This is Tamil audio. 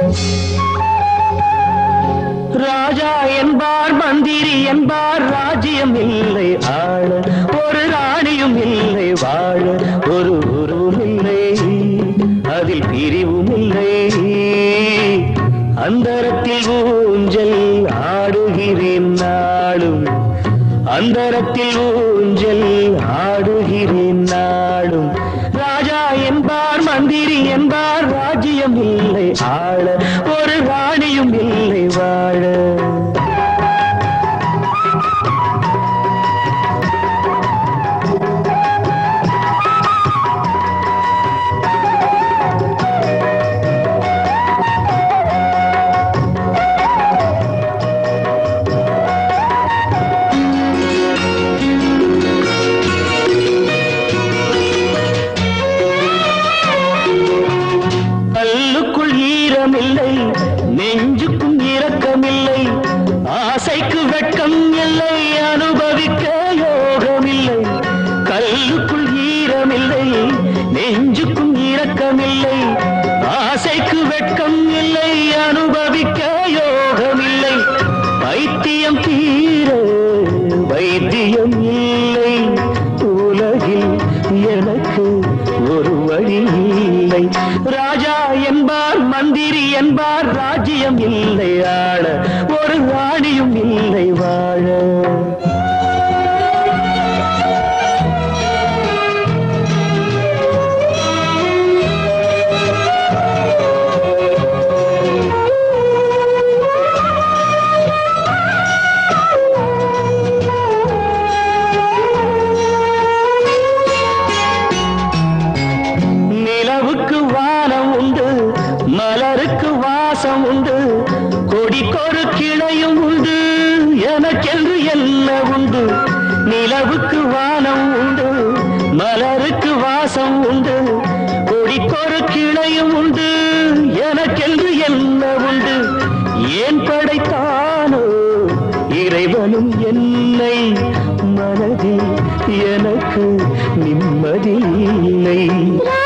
ராஜா என்பார் மந்திரி என்பார் ராஜ்யம் இல்லை ஆள ஒரு ராணியும் இல்லை வாழ ஒரு குருவும் இல்லை அதில் பிரிவும் இல்லை அந்தரத்தில் ஊஞ்சல் ஆடுகிறேன் நாளும் அந்தரத்தில் ஊஞ்சல் ஆடுகிறேன் நாளும் ராஜா என்பார் மந்திரி என்பார் ராஜ்யம் இல்லை ஆள ஒரு ராணியும் இல்லை வாழ கல்லுக்குள் ஈரமில்லை நெஞ்சுக்கும் இரக்கமில்லை ஆசைக்கு வெட்கம் இல்லை அனுபவிக்க யோகமில்லை கல்லுக்குள் ஈரமில்லை நெஞ்சுக்கும் இரக்கமில்லை ஆசைக்கு வெட்கம் இல்லை அனுபவிக்க யோகமில்லை வைத்தியம் தீர வைத்தியம் இல்லை உலகில் எனக்கு ஒரு வழி இல்லை ராஜா என்பார் மந்திரி என்பார் ராஜ்யம் இல்லை ஆள ஒரு ராணியும் இல்லை வாழ நிலவுக்கு வானம் உண்டு மலருக்கு வாசம் உண்டு கொடிக்கொரு கிளையும் உண்டு எனக்கென்று என்ன உண்டு நிலவுக்கு வானம் உண்டு மலருக்கு வாசம் உண்டு கொடிக்கொரு கிளையும் உண்டு எனக்கென்று என்ன உண்டு ஏன் படைத்தானோ இறைவனும் என்னை மனதில் எனக்கு நிம்மதி இல்லை